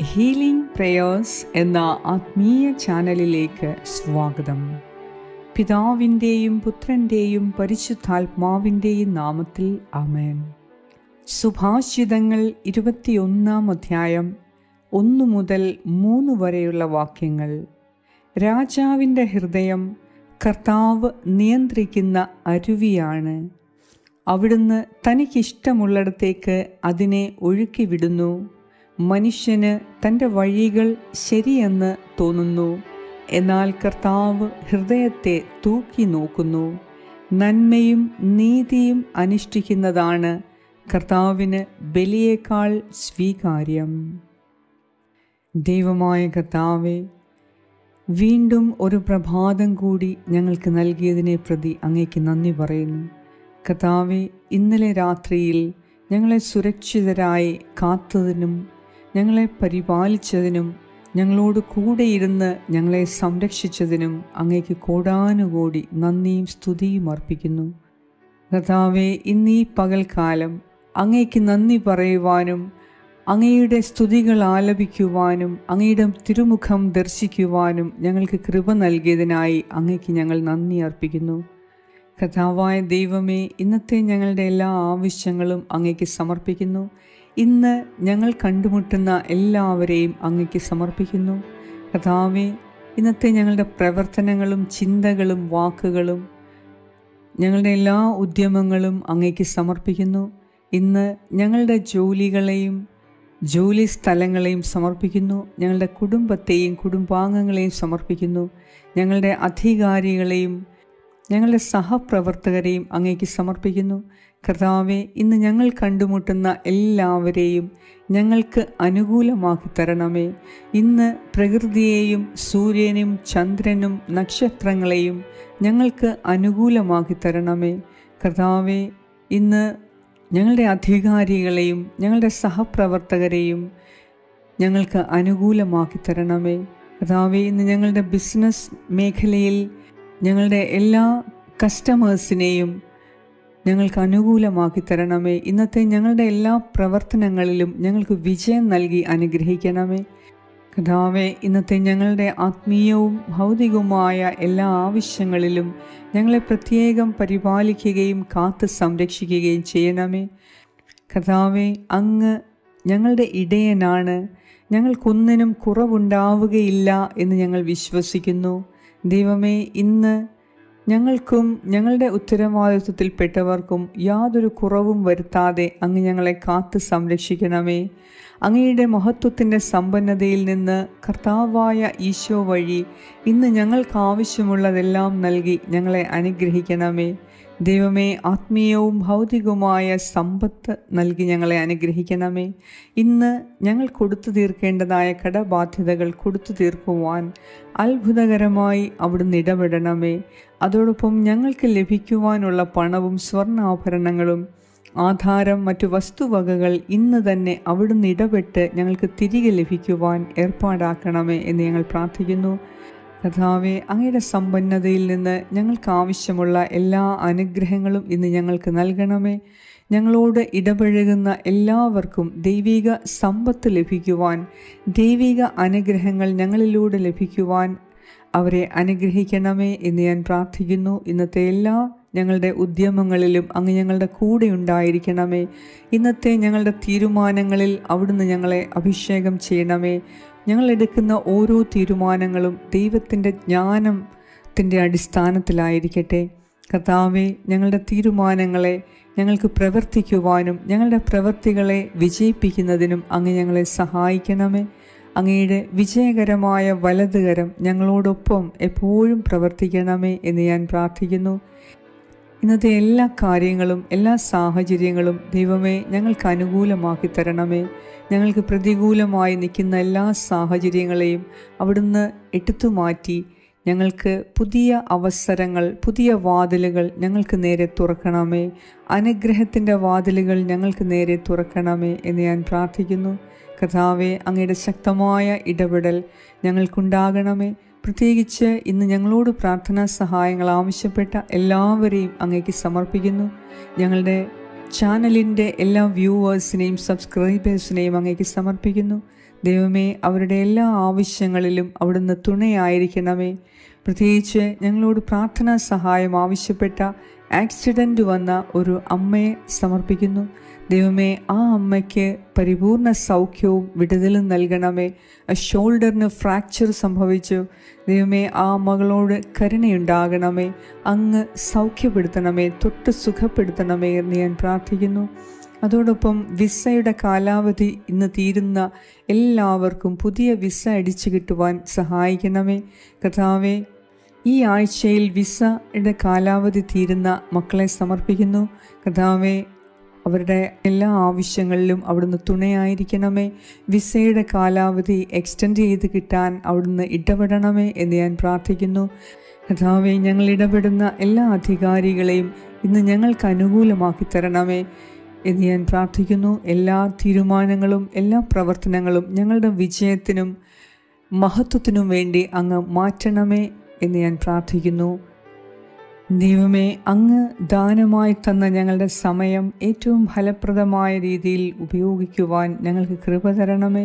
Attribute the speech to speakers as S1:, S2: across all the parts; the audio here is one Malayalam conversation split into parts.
S1: ഹീലിംഗ് പ്രേയേഴ്സ് എന്ന ആത്മീയ ചാനലിലേക്ക് സ്വാഗതം പിതാവിൻ്റെയും പുത്രൻ്റെയും പരിശുദ്ധാത്മാവിൻ്റെയും നാമത്തിൽ ആമേൻ സുഭാഷിതങ്ങൾ ഇരുപത്തിയൊന്നാം അധ്യായം ഒന്നു മുതൽ മൂന്ന് വരെയുള്ള വാക്യങ്ങൾ രാജാവിൻ്റെ ഹൃദയം കർത്താവ് നിയന്ത്രിക്കുന്ന അരുവിയാണ് അവിടുന്ന് തനിക്കിഷ്ടമുള്ളിടത്തേക്ക് അതിനെ ഒഴുക്കിവിടുന്നു മനുഷ്യന് തൻ്റെ വഴികൾ ശരിയെന്ന് തോന്നുന്നു എന്നാൽ കർത്താവ് ഹൃദയത്തെ തൂക്കി നോക്കുന്നു നന്മയും നീതിയും അനുഷ്ഠിക്കുന്നതാണ് കർത്താവിന് ബലിയേക്കാൾ സ്വീകാര്യം ദൈവമായ കർത്താവെ വീണ്ടും ഒരു പ്രഭാതം കൂടി ഞങ്ങൾക്ക് നൽകിയതിനെ പ്രതി അങ്ങേക്ക് നന്ദി പറയുന്നു കർത്താവെ ഇന്നലെ രാത്രിയിൽ ഞങ്ങളെ സുരക്ഷിതരായി കാത്തതിനും ഞങ്ങളെ പരിപാലിച്ചതിനും ഞങ്ങളോട് കൂടെയിരുന്ന് ഞങ്ങളെ സംരക്ഷിച്ചതിനും അങ്ങേക്ക് കോടാനുകൂടി നന്ദിയും സ്തുതിയും അർപ്പിക്കുന്നു കർത്താവെ ഇന്നീ പകൽക്കാലം അങ്ങേക്ക് നന്ദി പറയുവാനും അങ്ങയുടെ സ്തുതികൾ ആലപിക്കുവാനും അങ്ങയുടെ തിരുമുഖം ദർശിക്കുവാനും ഞങ്ങൾക്ക് കൃപ നൽകിയതിനായി അങ്ങേക്ക് ഞങ്ങൾ നന്ദി അർപ്പിക്കുന്നു കഥാവായ ദൈവമേ ഇന്നത്തെ ഞങ്ങളുടെ എല്ലാ ആവശ്യങ്ങളും അങ്ങേക്ക് സമർപ്പിക്കുന്നു ഇന്ന് ഞങ്ങൾ കണ്ടുമുട്ടുന്ന എല്ലാവരെയും അങ്ങേക്ക് സമർപ്പിക്കുന്നു കഥാവെ ഇന്നത്തെ ഞങ്ങളുടെ പ്രവർത്തനങ്ങളും ചിന്തകളും വാക്കുകളും ഞങ്ങളുടെ എല്ലാ ഉദ്യമങ്ങളും അങ്ങേക്ക് സമർപ്പിക്കുന്നു ഇന്ന് ഞങ്ങളുടെ ജോലികളെയും ജോലി സ്ഥലങ്ങളെയും സമർപ്പിക്കുന്നു ഞങ്ങളുടെ കുടുംബത്തെയും കുടുംബാംഗങ്ങളെയും സമർപ്പിക്കുന്നു ഞങ്ങളുടെ അധികാരികളെയും ഞങ്ങളുടെ സഹപ്രവർത്തകരെയും അങ്ങേക്ക് സമർപ്പിക്കുന്നു കർത്താവെ ഇന്ന് ഞങ്ങൾ കണ്ടുമുട്ടുന്ന എല്ലാവരെയും ഞങ്ങൾക്ക് അനുകൂലമാക്കി തരണമേ ഇന്ന് പ്രകൃതിയെയും സൂര്യനും ചന്ദ്രനും നക്ഷത്രങ്ങളെയും ഞങ്ങൾക്ക് അനുകൂലമാക്കി തരണമേ കർത്താവെ ഇന്ന് ഞങ്ങളുടെ അധികാരികളെയും ഞങ്ങളുടെ സഹപ്രവർത്തകരെയും ഞങ്ങൾക്ക് അനുകൂലമാക്കി തരണമേ കർത്താവെ ഇന്ന് ഞങ്ങളുടെ ബിസിനസ് മേഖലയിൽ ഞങ്ങളുടെ എല്ലാ കസ്റ്റമേഴ്സിനെയും ഞങ്ങൾക്ക് അനുകൂലമാക്കി തരണമേ ഇന്നത്തെ ഞങ്ങളുടെ എല്ലാ പ്രവർത്തനങ്ങളിലും ഞങ്ങൾക്ക് വിജയം നൽകി അനുഗ്രഹിക്കണമേ കഥാവെ ഇന്നത്തെ ഞങ്ങളുടെ ആത്മീയവും ഭൗതികവുമായ എല്ലാ ആവശ്യങ്ങളിലും ഞങ്ങളെ പ്രത്യേകം പരിപാലിക്കുകയും കാത്ത് സംരക്ഷിക്കുകയും ചെയ്യണമേ കഥാവെ അങ്ങ് ഞങ്ങളുടെ ഇടയനാണ് ഞങ്ങൾക്കൊന്നിനും കുറവുണ്ടാവുകയില്ല എന്ന് ഞങ്ങൾ വിശ്വസിക്കുന്നു ദൈവമേ ഇന്ന് ഞങ്ങൾക്കും ഞങ്ങളുടെ ഉത്തരവാദിത്വത്തിൽപ്പെട്ടവർക്കും യാതൊരു കുറവും വരുത്താതെ അങ്ങ് ഞങ്ങളെ കാത്ത് സംരക്ഷിക്കണമേ അങ്ങയുടെ മഹത്വത്തിൻ്റെ സമ്പന്നതയിൽ നിന്ന് കർത്താവായ ഈശോ വഴി ഇന്ന് ഞങ്ങൾക്ക് ആവശ്യമുള്ളതെല്ലാം നൽകി ഞങ്ങളെ അനുഗ്രഹിക്കണമേ ദൈവമേ ആത്മീയവും ഭൗതികവുമായ സമ്പത്ത് നൽകി ഞങ്ങളെ അനുഗ്രഹിക്കണമേ ഇന്ന് ഞങ്ങൾ കൊടുത്തു തീർക്കേണ്ടതായ കടബാധ്യതകൾ കൊടുത്തു തീർക്കുവാൻ അത്ഭുതകരമായി അവിടുന്ന് ഇടപെടണമേ അതോടൊപ്പം ഞങ്ങൾക്ക് ലഭിക്കുവാനുള്ള പണവും സ്വർണ്ണാഭരണങ്ങളും ആധാരം മറ്റു വസ്തുവകകൾ ഇന്ന് തന്നെ അവിടുന്ന് ഇടപെട്ട് ഞങ്ങൾക്ക് തിരികെ ലഭിക്കുവാൻ ഏർപ്പാടാക്കണമേ എന്ന് ഞങ്ങൾ പ്രാർത്ഥിക്കുന്നു കഥാവെ അങ്ങയുടെ സമ്പന്നതയിൽ നിന്ന് ഞങ്ങൾക്ക് ആവശ്യമുള്ള എല്ലാ അനുഗ്രഹങ്ങളും ഇന്ന് ഞങ്ങൾക്ക് നൽകണമേ ഞങ്ങളോട് ഇടപഴകുന്ന എല്ലാവർക്കും ദൈവിക സമ്പത്ത് ലഭിക്കുവാൻ ദൈവിക അനുഗ്രഹങ്ങൾ ഞങ്ങളിലൂടെ ലഭിക്കുവാൻ അവരെ അനുഗ്രഹിക്കണമേ എന്ന് ഞാൻ പ്രാർത്ഥിക്കുന്നു ഇന്നത്തെ എല്ലാ ഞങ്ങളുടെ ഉദ്യമങ്ങളിലും അങ്ങ് ഞങ്ങളുടെ കൂടെ ഉണ്ടായിരിക്കണമേ ഇന്നത്തെ ഞങ്ങളുടെ തീരുമാനങ്ങളിൽ അവിടുന്ന് ഞങ്ങളെ അഭിഷേകം ചെയ്യണമേ ഞങ്ങൾ എടുക്കുന്ന ഓരോ തീരുമാനങ്ങളും ദൈവത്തിൻ്റെ ജ്ഞാനത്തിൻ്റെ അടിസ്ഥാനത്തിലായിരിക്കട്ടെ കർത്താവെ ഞങ്ങളുടെ തീരുമാനങ്ങളെ ഞങ്ങൾക്ക് പ്രവർത്തിക്കുവാനും ഞങ്ങളുടെ പ്രവൃത്തികളെ വിജയിപ്പിക്കുന്നതിനും അങ്ങ് ഞങ്ങളെ സഹായിക്കണമേ അങ്ങയുടെ വിജയകരമായ വലതുകരം ഞങ്ങളോടൊപ്പം എപ്പോഴും പ്രവർത്തിക്കണമേ എന്ന് ഞാൻ പ്രാർത്ഥിക്കുന്നു ഇന്നത്തെ എല്ലാ കാര്യങ്ങളും എല്ലാ സാഹചര്യങ്ങളും ദൈവമേ ഞങ്ങൾക്ക് അനുകൂലമാക്കി തരണമേ ഞങ്ങൾക്ക് പ്രതികൂലമായി നിൽക്കുന്ന എല്ലാ സാഹചര്യങ്ങളെയും അവിടുന്ന് എടുത്തു മാറ്റി ഞങ്ങൾക്ക് പുതിയ അവസരങ്ങൾ പുതിയ വാതിലുകൾ ഞങ്ങൾക്ക് നേരെ തുറക്കണമേ അനുഗ്രഹത്തിൻ്റെ വാതിലുകൾ ഞങ്ങൾക്ക് നേരെ തുറക്കണമേ എന്ന് ഞാൻ പ്രാർത്ഥിക്കുന്നു കഥാവെ അങ്ങയുടെ ശക്തമായ ഇടപെടൽ ഞങ്ങൾക്കുണ്ടാകണമേ പ്രത്യേകിച്ച് ഇന്ന് ഞങ്ങളോട് പ്രാർത്ഥനാ സഹായങ്ങൾ ആവശ്യപ്പെട്ട എല്ലാവരെയും അങ്ങേക്ക് സമർപ്പിക്കുന്നു ഞങ്ങളുടെ ചാനലിൻ്റെ എല്ലാ വ്യൂവേഴ്സിനെയും സബ്സ്ക്രൈബേഴ്സിനെയും അങ്ങേക്ക് സമർപ്പിക്കുന്നു ദൈവമേ അവരുടെ എല്ലാ ആവശ്യങ്ങളിലും അവിടുന്ന് തുണയായിരിക്കണമേ പ്രത്യേകിച്ച് ഞങ്ങളോട് പ്രാർത്ഥനാ സഹായം ആവശ്യപ്പെട്ട ആക്സിഡൻറ്റ് വന്ന ഒരു അമ്മയെ സമർപ്പിക്കുന്നു ദൈവമേ ആ അമ്മയ്ക്ക് പരിപൂർണ സൗഖ്യവും വിടുതലും നൽകണമേ ആ ഷോൾഡറിന് ഫ്രാക്ചർ സംഭവിച്ചു ദൈവമേ ആ മകളോട് കരുണയുണ്ടാകണമേ അങ്ങ് സൗഖ്യപ്പെടുത്തണമേ തൊട്ട് സുഖപ്പെടുത്തണമേ എന്ന് ഞാൻ പ്രാർത്ഥിക്കുന്നു അതോടൊപ്പം വിസയുടെ കാലാവധി ഇന്ന് തീരുന്ന എല്ലാവർക്കും പുതിയ വിസ അടിച്ചു കിട്ടുവാൻ സഹായിക്കണമേ കഥാവേ ഈ ആഴ്ചയിൽ വിസയുടെ കാലാവധി തീരുന്ന മക്കളെ സമർപ്പിക്കുന്നു കഥാവേ അവരുടെ എല്ലാ ആവശ്യങ്ങളിലും അവിടുന്ന് തുണയായിരിക്കണമേ വിസയുടെ കാലാവധി എക്സ്റ്റെൻഡ് ചെയ്ത് കിട്ടാൻ അവിടുന്ന് ഇടപെടണമേ എന്ന് ഞാൻ പ്രാർത്ഥിക്കുന്നു കഥാവെ ഞങ്ങൾ ഇടപെടുന്ന എല്ലാ അധികാരികളെയും ഇന്ന് ഞങ്ങൾക്ക് അനുകൂലമാക്കി തരണമേ എന്ന് ഞാൻ പ്രാർത്ഥിക്കുന്നു എല്ലാ തീരുമാനങ്ങളും എല്ലാ പ്രവർത്തനങ്ങളും ഞങ്ങളുടെ വിജയത്തിനും മഹത്വത്തിനും വേണ്ടി അങ്ങ് മാറ്റണമേ എന്ന് ഞാൻ പ്രാർത്ഥിക്കുന്നു ദൈവമേ അങ്ങ് ദാനമായി തന്ന ഞങ്ങളുടെ സമയം ഏറ്റവും ഫലപ്രദമായ രീതിയിൽ ഉപയോഗിക്കുവാൻ ഞങ്ങൾക്ക് കൃപ തരണമേ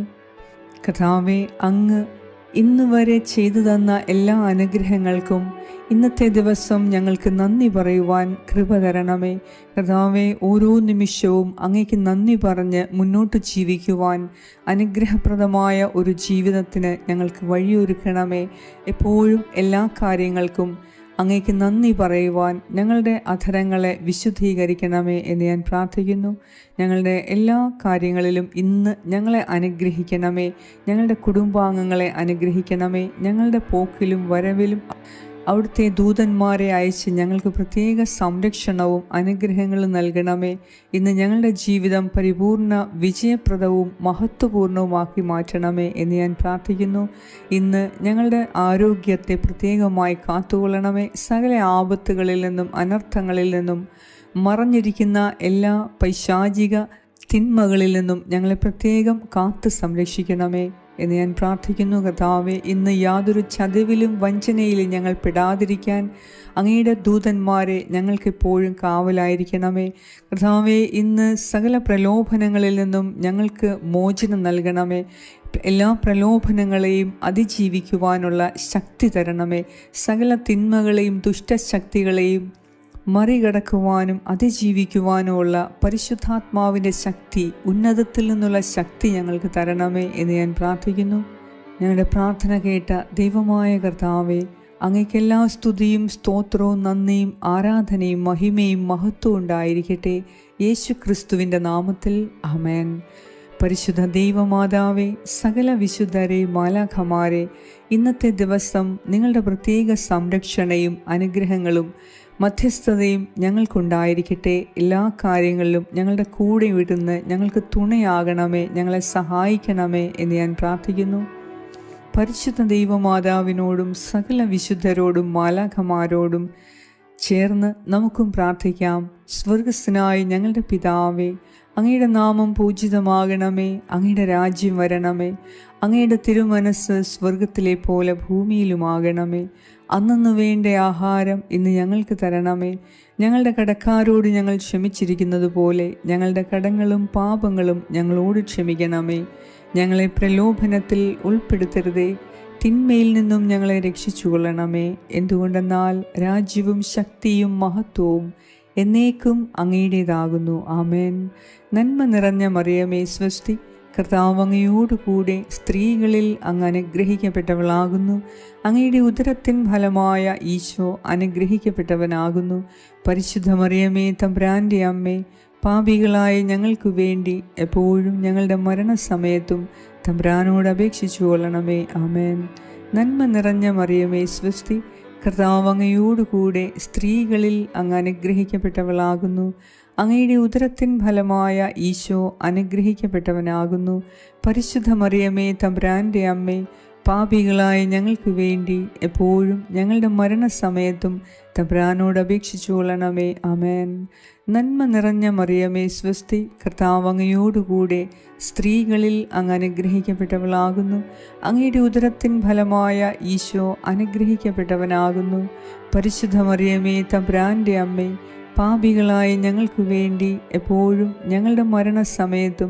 S1: കഥാവെ അങ്ങ് ഇന്ന് വരെ ചെയ്തു തന്ന എല്ലാ അനുഗ്രഹങ്ങൾക്കും ഇന്നത്തെ ദിവസം ഞങ്ങൾക്ക് നന്ദി പറയുവാൻ കൃപ തരണമേ കഥാവെ ഓരോ നിമിഷവും അങ്ങേക്ക് നന്ദി പറഞ്ഞ് മുന്നോട്ട് ജീവിക്കുവാൻ അനുഗ്രഹപ്രദമായ ഒരു ജീവിതത്തിന് ഞങ്ങൾക്ക് വഴിയൊരുക്കണമേ എപ്പോഴും എല്ലാ കാര്യങ്ങൾക്കും അങ്ങേക്ക് നന്ദി പറയുവാൻ ഞങ്ങളുടെ അധരങ്ങളെ വിശുദ്ധീകരിക്കണമേ എന്ന് ഞാൻ പ്രാർത്ഥിക്കുന്നു ഞങ്ങളുടെ എല്ലാ കാര്യങ്ങളിലും ഇന്ന് ഞങ്ങളെ അനുഗ്രഹിക്കണമേ ഞങ്ങളുടെ കുടുംബാംഗങ്ങളെ അനുഗ്രഹിക്കണമേ ഞങ്ങളുടെ പോക്കിലും വരവിലും അവിടുത്തെ ദൂതന്മാരെ അയച്ച് ഞങ്ങൾക്ക് പ്രത്യേക സംരക്ഷണവും അനുഗ്രഹങ്ങളും നൽകണമേ ഇന്ന് ഞങ്ങളുടെ ജീവിതം പരിപൂർണ വിജയപ്രദവും മഹത്വപൂർണവുമാക്കി മാറ്റണമേ എന്ന് ഞാൻ പ്രാർത്ഥിക്കുന്നു ഇന്ന് ഞങ്ങളുടെ ആരോഗ്യത്തെ പ്രത്യേകമായി കാത്തുകൊള്ളണമേ സകല ആപത്തുകളിൽ നിന്നും അനർത്ഥങ്ങളിൽ നിന്നും മറഞ്ഞിരിക്കുന്ന എല്ലാ പൈശാചിക തിന്മകളിൽ നിന്നും ഞങ്ങളെ പ്രത്യേകം കാത്തു സംരക്ഷിക്കണമേ എന്ന് ഞാൻ പ്രാർത്ഥിക്കുന്നു കഥാവെ ഇന്ന് യാതൊരു ചതിവിലും വഞ്ചനയിലും ഞങ്ങൾ പെടാതിരിക്കാൻ അങ്ങയുടെ ദൂതന്മാരെ ഞങ്ങൾക്കെപ്പോഴും കാവലായിരിക്കണമേ കഥാവെ ഇന്ന് സകല പ്രലോഭനങ്ങളിൽ നിന്നും ഞങ്ങൾക്ക് മോചനം നൽകണമേ എല്ലാ പ്രലോഭനങ്ങളെയും അതിജീവിക്കുവാനുള്ള ശക്തി തരണമേ സകല തിന്മകളെയും ദുഷ്ടശക്തികളെയും മറികടക്കുവാനും അതിജീവിക്കുവാനുമുള്ള പരിശുദ്ധാത്മാവിൻ്റെ ശക്തി ഉന്നതത്തിൽ നിന്നുള്ള ശക്തി ഞങ്ങൾക്ക് തരണമേ എന്ന് ഞാൻ പ്രാർത്ഥിക്കുന്നു ഞങ്ങളുടെ പ്രാർത്ഥന കേട്ട ദൈവമായ കർത്താവെ അങ്ങയ്ക്ക് എല്ലാ സ്തുതിയും സ്തോത്രവും നന്ദിയും ആരാധനയും മഹിമയും മഹത്വവും ഉണ്ടായിരിക്കട്ടെ യേശു ക്രിസ്തുവിൻ്റെ നാമത്തിൽ അമേൻ പരിശുദ്ധ ദൈവമാതാവേ സകല വിശുദ്ധരെ മാലാഖമാരെ ഇന്നത്തെ ദിവസം നിങ്ങളുടെ പ്രത്യേക സംരക്ഷണയും അനുഗ്രഹങ്ങളും മധ്യസ്ഥതയും ഞങ്ങൾക്കുണ്ടായിരിക്കട്ടെ എല്ലാ കാര്യങ്ങളിലും ഞങ്ങളുടെ കൂടെ വിടുന്ന് ഞങ്ങൾക്ക് തുണയാകണമേ ഞങ്ങളെ സഹായിക്കണമേ എന്ന് ഞാൻ പ്രാർത്ഥിക്കുന്നു പരിശുദ്ധ ദൈവമാതാവിനോടും സകല വിശുദ്ധരോടും മാലാഖമാരോടും ചേർന്ന് നമുക്കും പ്രാർത്ഥിക്കാം സ്വർഗസ്ഥനായ ഞങ്ങളുടെ പിതാവേ അങ്ങയുടെ നാമം പൂജിതമാകണമേ അങ്ങയുടെ രാജ്യം വരണമേ അങ്ങയുടെ തിരുമനസ് സ്വർഗത്തിലെ പോലെ ഭൂമിയിലുമാകണമേ അന്നു വേണ്ട ആഹാരം ഇന്ന് ഞങ്ങൾക്ക് തരണമേ ഞങ്ങളുടെ കടക്കാരോട് ഞങ്ങൾ ക്ഷമിച്ചിരിക്കുന്നത് പോലെ ഞങ്ങളുടെ കടങ്ങളും പാപങ്ങളും ഞങ്ങളോട് ക്ഷമിക്കണമേ ഞങ്ങളെ പ്രലോഭനത്തിൽ ഉൾപ്പെടുത്തരുതേ തിന്മയിൽ നിന്നും ഞങ്ങളെ രക്ഷിച്ചുകൊള്ളണമേ എന്തുകൊണ്ടെന്നാൽ രാജ്യവും ശക്തിയും മഹത്വവും എന്നേക്കും അങ്ങയുടേതാകുന്നു ആമേൻ നന്മ നിറഞ്ഞ മറിയമേ സ്വസ്തി കർത്താവ് അങ്ങയോടുകൂടെ സ്ത്രീകളിൽ അങ്ങ് അനുഗ്രഹിക്കപ്പെട്ടവളാകുന്നു അങ്ങയുടെ ഉദരത്തിൻ ഫലമായ ഈശോ അനുഗ്രഹിക്കപ്പെട്ടവനാകുന്നു പരിശുദ്ധ മറിയമേ തമ്പ്രാൻ്റെ അമ്മേ പാപികളായ ഞങ്ങൾക്ക് വേണ്ടി എപ്പോഴും ഞങ്ങളുടെ മരണസമയത്തും തമ്പ്രാനോട് അപേക്ഷിച്ചു കൊള്ളണമേ ആമേൻ നന്മ നിറഞ്ഞ മറിയമേ സ്വസ്തി കർത്താവ് അങ്ങയോടുകൂടെ സ്ത്രീകളിൽ അങ്ങ് അനുഗ്രഹിക്കപ്പെട്ടവളാകുന്നു അങ്ങയുടെ ഉദരത്തിൻ ഫലമായ ഈശോ അനുഗ്രഹിക്കപ്പെട്ടവനാകുന്നു പരിശുദ്ധ മറിയമേ തമ്പ്രാൻ്റെ അമ്മേ പാപികളായ ഞങ്ങൾക്ക് വേണ്ടി എപ്പോഴും ഞങ്ങളുടെ മരണസമയത്തും തബ്രാനോട് അപേക്ഷിച്ചു കൊള്ളണമേ അമേൻ നന്മ നിറഞ്ഞ മറിയമേ സ്വസ്തി കർത്താവ് അങ്ങയോടുകൂടെ സ്ത്രീകളിൽ അങ്ങ് അനുഗ്രഹിക്കപ്പെട്ടവളാകുന്നു അങ്ങയുടെ ഉദരത്തിൻ ഫലമായ ഈശോ അനുഗ്രഹിക്കപ്പെട്ടവനാകുന്നു പരിശുദ്ധ മറിയമേ തബ്രാൻ്റെ അമ്മേ പാപികളായ ഞങ്ങൾക്ക് വേണ്ടി എപ്പോഴും ഞങ്ങളുടെ മരണസമയത്തും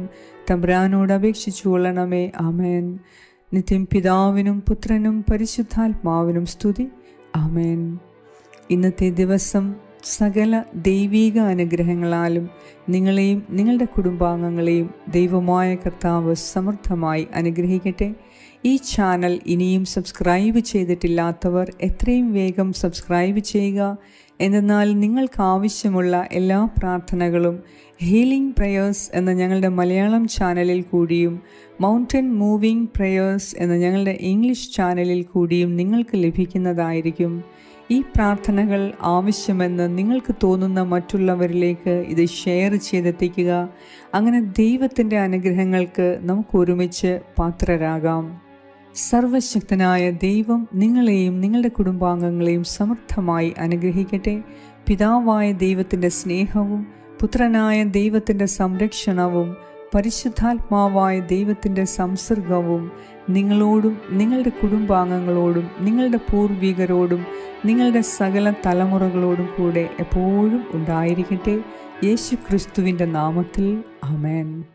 S1: തമ്പ്രാനോട് അപേക്ഷിച്ചു കൊള്ളണമേ ആമേൻ നിത്യം പിതാവിനും പുത്രനും പരിശുദ്ധാത്മാവിനും സ്തുതി ആമേൻ ഇന്നത്തെ ദിവസം സകല ദൈവീക അനുഗ്രഹങ്ങളാലും നിങ്ങളെയും നിങ്ങളുടെ കുടുംബാംഗങ്ങളെയും ദൈവമായ കർത്താവ് സമൃദ്ധമായി അനുഗ്രഹിക്കട്ടെ ഈ ചാനൽ ഇനിയും സബ്സ്ക്രൈബ് ചെയ്തിട്ടില്ലാത്തവർ എത്രയും വേഗം സബ്സ്ക്രൈബ് ചെയ്യുക എന്നാൽ നിങ്ങൾക്ക് ആവശ്യമുള്ള എല്ലാ പ്രാർത്ഥനകളും ഹീലിംഗ് പ്രേയേഴ്സ് എന്ന ഞങ്ങളുടെ മലയാളം ചാനലിൽ കൂടിയും മൗണ്ടൻ മൂവിംഗ് പ്രേയേഴ്സ് എന്ന ഞങ്ങളുടെ ഇംഗ്ലീഷ് ചാനലിൽ കൂടിയും നിങ്ങൾക്ക് ലഭിക്കുന്നതായിരിക്കും ഈ പ്രാർത്ഥനകൾ ആവശ്യമെന്ന് നിങ്ങൾക്ക് തോന്നുന്ന മറ്റുള്ളവരിലേക്ക് ഇത് ഷെയർ ചെയ്തെത്തിക്കുക അങ്ങനെ ദൈവത്തിൻ്റെ അനുഗ്രഹങ്ങൾക്ക് നമുക്ക് ഒരുമിച്ച് പാത്രരാകാം സർവശക്തനായ ദൈവം നിങ്ങളെയും നിങ്ങളുടെ കുടുംബാംഗങ്ങളെയും സമൃദ്ധമായി അനുഗ്രഹിക്കട്ടെ പിതാവായ ദൈവത്തിൻ്റെ സ്നേഹവും പുത്രനായ ദൈവത്തിൻ്റെ സംരക്ഷണവും പരിശുദ്ധാത്മാവായ ദൈവത്തിൻ്റെ സംസർഗവും നിങ്ങളോടും നിങ്ങളുടെ കുടുംബാംഗങ്ങളോടും നിങ്ങളുടെ പൂർവികരോടും നിങ്ങളുടെ സകല തലമുറകളോടും കൂടെ എപ്പോഴും ഉണ്ടായിരിക്കട്ടെ യേശു ക്രിസ്തുവിൻ്റെ നാമത്തിൽ അമേൻ